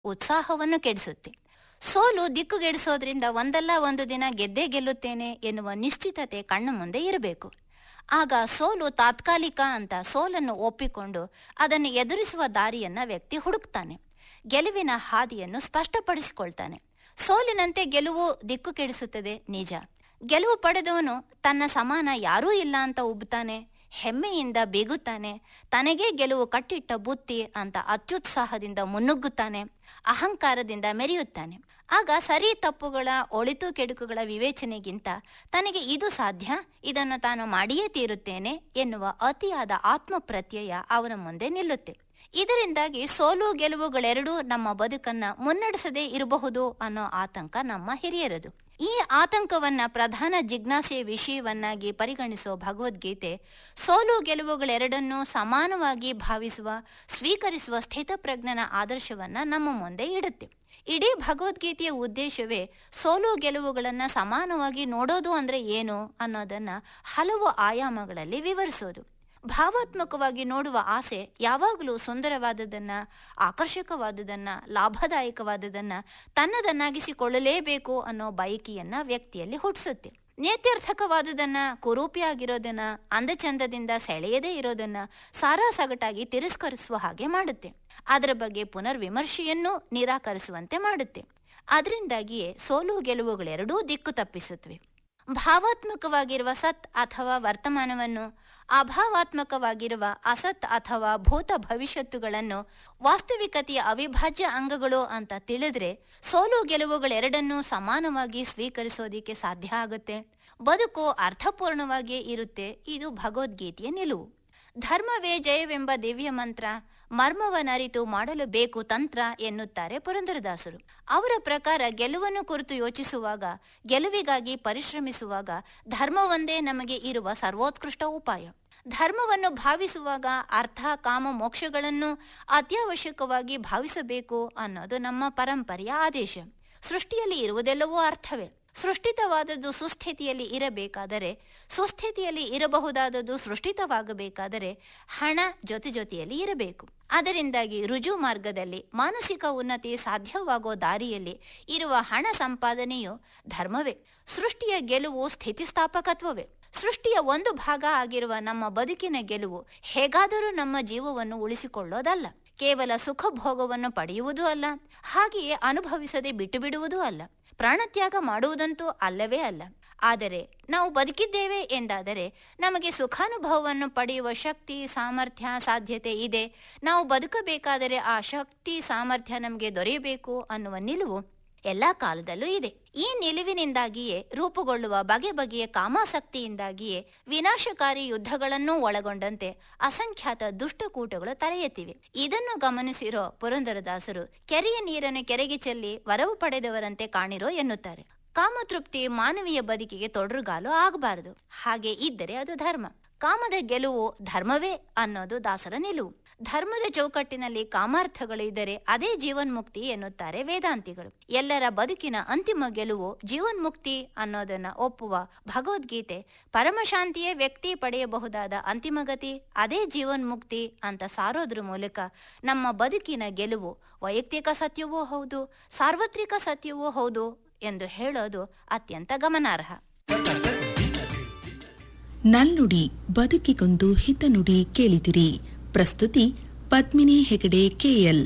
ಉತ್ಸಾಹವನ್ನು ಕೆಡಿಸುತ್ತೆ ಸೋಲು ದಿಕ್ಕುಗೆಡಿಸೋದ್ರಿಂದ ಒಂದಲ್ಲ ಒಂದು ದಿನ ಗೆದ್ದೇ ಗೆಲ್ಲುತ್ತೇನೆ ಎನ್ನುವ ನಿಶ್ಚಿತತೆ ಕಣ್ಣು ಮುಂದೆ ಇರಬೇಕು ಆಗ ಸೋಲು ತಾತ್ಕಾಲಿಕ ಅಂತ ಸೋಲನ್ನು ಒಪ್ಪಿಕೊಂಡು ಅದನ್ನು ಎದುರಿಸುವ ದಾರಿಯನ್ನ ವ್ಯಕ್ತಿ ಹುಡುಕ್ತಾನೆ ಗೆಲುವಿನ ಹಾದಿಯನ್ನು ಸ್ಪಷ್ಟಪಡಿಸಿಕೊಳ್ತಾನೆ ಸೋಲಿನಂತೆ ಗೆಲುವು ದಿಕ್ಕು ಕೆಡಿಸುತ್ತದೆ ನಿಜ ಗೆಲುವು ಪಡೆದವನು ತನ್ನ ಸಮಾನ ಯಾರೂ ಇಲ್ಲ ಅಂತ ಉಬ್ತಾನೆ ಹೆಮ್ಮೆಯಿಂದ ಬೀಗುತ್ತಾನೆ ತನಗೇ ಗೆಲುವು ಕಟ್ಟಿಟ್ಟ ಬುತ್ತಿ ಅಂತ ಅತ್ಯುತ್ಸಾಹದಿಂದ ಮುನ್ನುಗ್ಗುತ್ತಾನೆ ಅಹಂಕಾರದಿಂದ ಮೆರೆಯುತ್ತಾನೆ ಆಗ ಸರಿ ತಪ್ಪುಗಳ ಒಳಿತು ಕೆಡುಕುಗಳ ವಿವೇಚನೆಗಿಂತ ತನಗೆ ಇದು ಸಾಧ್ಯ ಇದನ್ನು ತಾನು ಮಾಡಿಯೇ ತೀರುತ್ತೇನೆ ಎನ್ನುವ ಅತಿಯಾದ ಆತ್ಮಪ್ರತ್ಯಯ ಅವನ ಮುಂದೆ ನಿಲ್ಲುತ್ತೆ ಇದರಿಂದಾಗಿ ಸೋಲು ಗೆಲುವುಗಳೆರಡೂ ನಮ್ಮ ಬದುಕನ್ನ ಮುನ್ನಡೆಸದೇ ಇರಬಹುದು ಅನ್ನೋ ಆತಂಕ ನಮ್ಮ ಹಿರಿಯರದು ಈ ಆತಂಕವನ್ನ ಪ್ರಧಾನ ಜಿಜ್ಞಾಸೆಯ ವಿಷಯವನ್ನಾಗಿ ಪರಿಗಣಿಸುವ ಭಗವದ್ಗೀತೆ ಸೋಲು ಗೆಲುವುಗಳೆರಡನ್ನೂ ಸಮಾನವಾಗಿ ಭಾವಿಸುವ ಸ್ವೀಕರಿಸುವ ಸ್ಥಿತಪ್ರಜ್ಞನ ಆದರ್ಶವನ್ನ ನಮ್ಮ ಮುಂದೆ ಇಡುತ್ತೆ ಇಡೀ ಭಗವದ್ಗೀತೆಯ ಉದ್ದೇಶವೇ ಸೋಲು ಗೆಲುವುಗಳನ್ನ ಸಮಾನವಾಗಿ ನೋಡೋದು ಅಂದ್ರೆ ಏನು ಅನ್ನೋದನ್ನ ಹಲವು ಆಯಾಮಗಳಲ್ಲಿ ವಿವರಿಸೋದು ಭಾವಾತ್ಮಕವಾಗಿ ನೋಡುವ ಆಸೆ ಯಾವಾಗಲೂ ಸುಂದರವಾದದನ್ನ ಆಕರ್ಷಕವಾದುದನ್ನ ಲಾಭದಾಯಕವಾದುದನ್ನ ತನ್ನದನ್ನಾಗಿಸಿಕೊಳ್ಳಲೇಬೇಕು ಅನ್ನೋ ಬಯಕೆಯನ್ನ ವ್ಯಕ್ತಿಯಲ್ಲಿ ಹುಟ್ಟಿಸುತ್ತೆ ನೇತ್ಯರ್ಥಕವಾದುದನ್ನ ಕುರೂಪಿಯಾಗಿರೋದನ್ನ ಅಂದಚಂದದಿಂದ ಸೆಳೆಯದೇ ಇರೋದನ್ನ ಸಾರಾಸಗಟಾಗಿ ತಿರಸ್ಕರಿಸುವ ಹಾಗೆ ಮಾಡುತ್ತೆ ಅದರ ಬಗ್ಗೆ ಪುನರ್ವಿಮರ್ಶೆಯನ್ನೂ ನಿರಾಕರಿಸುವಂತೆ ಮಾಡುತ್ತೆ ಅದರಿಂದಾಗಿಯೇ ಸೋಲು ಗೆಲುವುಗಳೆರಡೂ ದಿಕ್ಕು ತಪ್ಪಿಸುತ್ತವೆ ಭಾವಾತ್ಮಕವಾಗಿರುವ ಸತ್ ಅಥವಾ ವರ್ತಮಾನವನ್ನು ಅಭಾವಾತ್ಮಕವಾಗಿರುವ ಅಸತ್ ಅಥವಾ ಭೂತ ಭವಿಷ್ಯತ್ತುಗಳನ್ನು ವಾಸ್ತವಿಕತೆಯ ಅವಿಭಾಜ್ಯ ಅಂಗಗಳು ಅಂತ ತಿಳಿದ್ರೆ ಸೋಲು ಗೆಲುವುಗಳೆರಡನ್ನೂ ಸಮಾನವಾಗಿ ಸ್ವೀಕರಿಸೋದಿಕ್ಕೆ ಸಾಧ್ಯ ಆಗುತ್ತೆ ಬದುಕು ಅರ್ಥಪೂರ್ಣವಾಗಿಯೇ ಇರುತ್ತೆ ಇದು ಭಗವದ್ಗೀತೆಯ ನಿಲುವು ಧರ್ಮವೇ ಜಯವೆಂಬ ದಿವ್ಯ ಮಂತ್ರ ಮರ್ಮವನರಿತು ಮಾಡಲು ಬೇಕು ತಂತ್ರ ಎನ್ನುತ್ತಾರೆ ಪುರಂದರದಾಸರು ಅವರ ಪ್ರಕಾರ ಗೆಲುವನ್ನು ಕುರಿತು ಯೋಚಿಸುವಾಗ ಗೆಲುವಿಗಾಗಿ ಪರಿಶ್ರಮಿಸುವಾಗ ಧರ್ಮವೊಂದೇ ನಮಗೆ ಇರುವ ಸರ್ವೋತ್ಕೃಷ್ಟ ಉಪಾಯ ಧರ್ಮವನ್ನು ಭಾವಿಸುವಾಗ ಅರ್ಥ ಕಾಮ ಮೋಕ್ಷಗಳನ್ನು ಅತ್ಯವಶ್ಯಕವಾಗಿ ಭಾವಿಸಬೇಕು ಅನ್ನೋದು ನಮ್ಮ ಪರಂಪರೆಯ ಆದೇಶ ಸೃಷ್ಟಿಯಲ್ಲಿ ಇರುವುದೆಲ್ಲವೂ ಅರ್ಥವೇ ಸೃಷ್ಟಿತವಾದದ್ದು ಸುಸ್ಥಿತಿಯಲ್ಲಿ ಇರಬೇಕಾದರೆ ಸುಸ್ಥಿತಿಯಲ್ಲಿ ಇರಬಹುದಾದದ್ದು ಸೃಷ್ಟಿತವಾಗಬೇಕಾದರೆ ಹಣ ಜೊತೆ ಜೊತೆಯಲ್ಲಿ ಇರಬೇಕು ಅದರಿಂದಾಗಿ ರುಜು ಮಾರ್ಗದಲ್ಲಿ ಮಾನಸಿಕ ಉನ್ನತಿ ಸಾಧ್ಯವಾಗೋ ದಾರಿಯಲ್ಲಿ ಇರುವ ಹಣ ಸಂಪಾದನೆಯು ಧರ್ಮವೇ ಸೃಷ್ಟಿಯ ಗೆಲುವು ಸ್ಥಿತಿಸ್ಥಾಪಕತ್ವವೇ ಸೃಷ್ಟಿಯ ಒಂದು ಭಾಗ ಆಗಿರುವ ನಮ್ಮ ಬದುಕಿನ ಗೆಲುವು ಹೇಗಾದರೂ ನಮ್ಮ ಜೀವವನ್ನು ಉಳಿಸಿಕೊಳ್ಳೋದಲ್ಲ ಕೇವಲ ಸುಖ ಭೋಗವನ್ನು ಪಡೆಯುವುದೂ ಅಲ್ಲ ಹಾಗೆಯೇ ಅನುಭವಿಸದೆ ಬಿಟ್ಟು ಬಿಡುವುದೂ ಅಲ್ಲ ಪ್ರಾಣತ್ಯಾಗ ಮಾಡುವುದಂತೂ ಅಲ್ಲವೇ ಅಲ್ಲ ಆದರೆ ನಾವು ಬದುಕಿದ್ದೇವೆ ಎಂದಾದರೆ ನಮಗೆ ಸುಖಾನುಭವವನ್ನು ಪಡೆಯುವ ಶಕ್ತಿ ಸಾಮರ್ಥ್ಯ ಸಾಧ್ಯತೆ ಇದೆ ನಾವು ಬದುಕಬೇಕಾದರೆ ಆ ಶಕ್ತಿ ಸಾಮರ್ಥ್ಯ ನಮಗೆ ದೊರೆಯಬೇಕು ಅನ್ನುವ ನಿಲುವು ಎಲ್ಲಾ ಕಾಲದಲ್ಲೂ ಇದೆ ಈ ನಿಲುವಿನಿಂದಾಗಿಯೇ ರೂಪುಗೊಳ್ಳುವ ಬಗೆ ಬಗೆಯ ಕಾಮಾಸಕ್ತಿಯಿಂದಾಗಿಯೇ ವಿನಾಶಕಾರಿ ಯುದ್ಧಗಳನ್ನೂ ಒಳಗೊಂಡಂತೆ ಅಸಂಖ್ಯಾತ ದುಷ್ಟಕೂಟಗಳು ತಲೆ ಎತ್ತಿವೆ ಇದನ್ನು ಗಮನಿಸಿರೋ ಪುರಂದರದಾಸರು ಕೆರೆಯ ನೀರನ್ನು ಕೆರೆಗೆ ಚೆಲ್ಲಿ ವರವು ಪಡೆದವರಂತೆ ಕಾಣಿರೋ ಎನ್ನುತ್ತಾರೆ ಕಾಮತೃಪ್ತಿ ಮಾನವೀಯ ಬದುಕಿಗೆ ತೊಡರುಗಾಲು ಆಗಬಾರದು ಹಾಗೆ ಇದ್ದರೆ ಅದು ಧರ್ಮ ಕಾಮದ ಗೆಲುವು ಧರ್ಮವೇ ಅನ್ನೋದು ದಾಸರ ನಿಲುವು ಧರ್ಮದ ಚೌಕಟ್ಟಿನಲ್ಲಿ ಕಾಮಾರ್ಥಗಳು ಇದ್ದರೆ ಅದೇ ಜೀವನ್ಮುಕ್ತಿ ಎನ್ನುತ್ತಾರೆ ವೇದಾಂತಿಗಳು ಎಲ್ಲರ ಬದುಕಿನ ಅಂತಿಮ ಗೆಲುವು ಜೀವನ್ಮುಕ್ತಿ ಅನ್ನೋದನ್ನ ಒಪ್ಪುವ ಭಗವದ್ಗೀತೆ ಪರಮಶಾಂತಿಯೇ ವ್ಯಕ್ತಿ ಪಡೆಯಬಹುದಾದ ಅಂತಿಮಗತಿ ಅದೇ ಜೀವನ್ಮುಕ್ತಿ ಅಂತ ಸಾರೋದ್ರ ಮೂಲಕ ನಮ್ಮ ಬದುಕಿನ ಗೆಲುವು ವೈಯಕ್ತಿಕ ಸತ್ಯವೂ ಹೌದು ಸಾರ್ವತ್ರಿಕ ಸತ್ಯವೂ ಹೌದು ಎಂದು ಹೇಳೋದು ಅತ್ಯಂತ ಗಮನಾರ್ಹ ನಲ್ನುಡಿ ಬದುಕಿಗೊಂದು ಹಿತನುಡಿ ಕೇಳಿದಿರಿ ಪ್ರಸ್ತುತಿ ಪದ್ಮಿನಿ ಹೆಗಡೆ ಕೆಎಲ್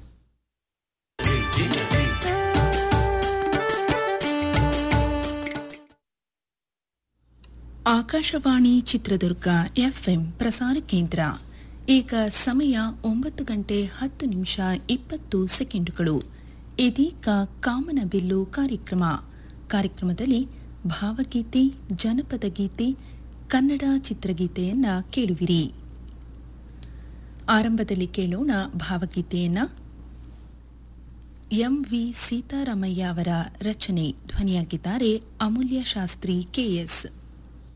ಆಕಾಶವಾಣಿ ಚಿತ್ರದುರ್ಗ ಎಫ್ಎಂ ಪ್ರಸಾರ ಕೇಂದ್ರ ಈಗ ಸಮಯ ಒಂಬತ್ತು ಗಂಟೆ ಹತ್ತು ನಿಮಿಷ ಇಪ್ಪತ್ತು ಸೆಕೆಂಡುಗಳು ಇದೀಗ ಕಾಮನ ಬಿಲ್ಲು ಕಾರ್ಯಕ್ರಮ ಕಾರ್ಯಕ್ರಮದಲ್ಲಿ ಭಾವಗೀತೆ ಜನಪದ ಗೀತೆ ಕನ್ನಡ ಚಿತ್ರಗೀತೆಯನ್ನ ಕೇಳುವಿರಿ ಆರಂಭದಲ್ಲಿ ಕೇಳೋಣ ಭಾವಗೀತೆಯನ್ನ ಎಂ ವಿ ಸೀತಾರಾಮಯ್ಯ ಅವರ ರಚನೆ ಧ್ವನಿಯಾಗಿದ್ದಾರೆ ಅಮೂಲ್ಯ ಶಾಸ್ತ್ರಿ ಕೆಎಸ್